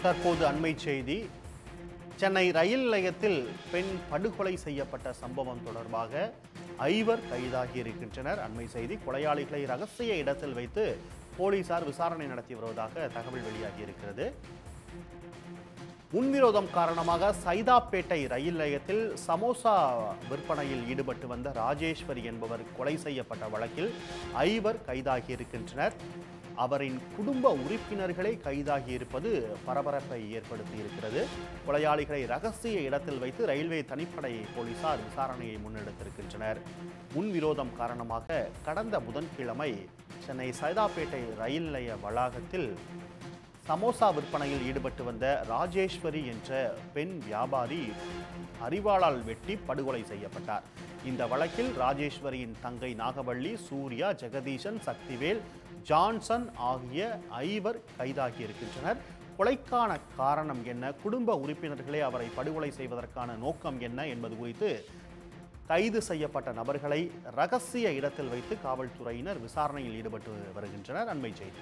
தற்போது அண்மை செய்தி சென்னை ரயில் நிலையத்தில் பெண் படுகொலை செய்யப்பட்ட சம்பவம் தொடர்பாக ஐவர் கைதாகி இருக்கின்றனர் அண்மை செய்தி கொலையாளிகளை ரகசிய இடத்தில் வைத்து போலீசார் விசாரணை நடத்தி வருவதாக தகவல் வெளியாகி இருக்கிறது முன்விரோதம் காரணமாக சைதாப்பேட்டை ரயில் நிலையத்தில் சமோசா விற்பனையில் ஈடுபட்டு வந்த ராஜேஸ்வரி என்பவர் கொலை செய்யப்பட்ட வழக்கில் ஐவர் கைதாகி இருக்கின்றனர் அவரின் குடும்ப உறுப்பினர்களே கைதாகி இருப்பது பரபரப்பை ஏற்படுத்தி இருக்கிறது கொலையாளிகளை ரகசிய இடத்தில் வைத்து ரயில்வே தனிப்படை போலீசார் விசாரணையை முன்னெடுத்திருக்கின்றனர் முன்விரோதம் காரணமாக கடந்த புதன்கிழமை சென்னை சைதாப்பேட்டை ரயில் நிலைய வளாகத்தில் சமோசா விற்பனையில் ஈடுபட்டு வந்த ராஜேஸ்வரி என்ற பெண் வியாபாரி அரிவாளால் வெட்டி படுகொலை செய்யப்பட்டார் இந்த வழக்கில் ராஜேஸ்வரியின் தங்கை நாகவள்ளி சூர்யா ஜெகதீசன் சக்திவேல் ஜான்சன் ஆகிய ஐவர் கைதாகி இருக்கின்றனர் கொலைக்கான காரணம் என்ன குடும்ப உறுப்பினர்களே அவரை படுகொலை செய்வதற்கான நோக்கம் என்ன என்பது குறித்து கைது செய்யப்பட்ட நபர்களை ரகசிய இடத்தில் வைத்து காவல்துறையினர் விசாரணையில் ஈடுபட்டு வருகின்றனர் அண்மை செய்தி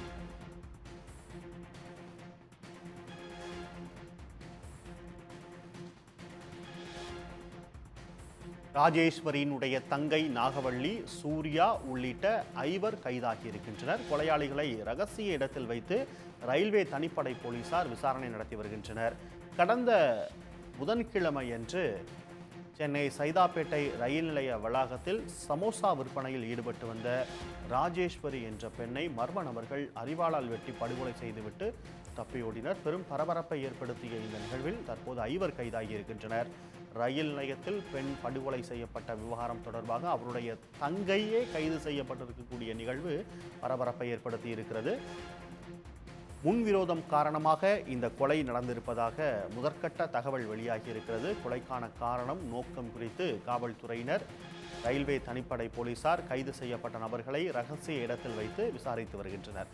ராஜேஸ்வரியினுடைய தங்கை நாகவள்ளி சூர்யா உள்ளிட்ட ஐவர் கைதாகி இருக்கின்றனர் கொலையாளிகளை ரகசிய இடத்தில் வைத்து ரயில்வே தனிப்படை போலீசார் விசாரணை நடத்தி வருகின்றனர் கடந்த புதன்கிழமையன்று சென்னை சைதாப்பேட்டை ரயில் நிலைய வளாகத்தில் சமோசா விற்பனையில் ஈடுபட்டு வந்த ராஜேஸ்வரி என்ற பெண்ணை மர்ம நபர்கள் அறிவாளால் வெட்டி படுகொலை செய்துவிட்டு தப்பியோடினர் பெரும் பரபரப்பை ஏற்படுத்திய இந்த நிகழ்வில் தற்போது ஐவர் கைதாகி இருக்கின்றனர் ரயில் நிலையத்தில் பெண் படுகொலை செய்யப்பட்ட விவகாரம் தொடர்பாக அவருடைய தங்கையே கைது செய்யப்பட்டிருக்கக்கூடிய நிகழ்வு பரபரப்பை ஏற்படுத்தி இருக்கிறது முன்விரோதம் காரணமாக இந்த கொலை நடந்திருப்பதாக முதற்கட்ட தகவல் வெளியாகி இருக்கிறது கொலைக்கான காரணம் நோக்கம் குறித்து காவல்துறையினர் ரயில்வே தனிப்படை போலீசார் கைது செய்யப்பட்ட நபர்களை ரகசிய இடத்தில் வைத்து விசாரித்து வருகின்றனர்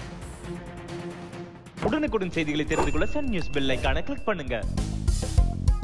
உடனுக்குடன் செய்திகளை தெரிந்து கொள்ள சன் நியூஸ் பெல் ஐகானை கிளிக் பண்ணுங்க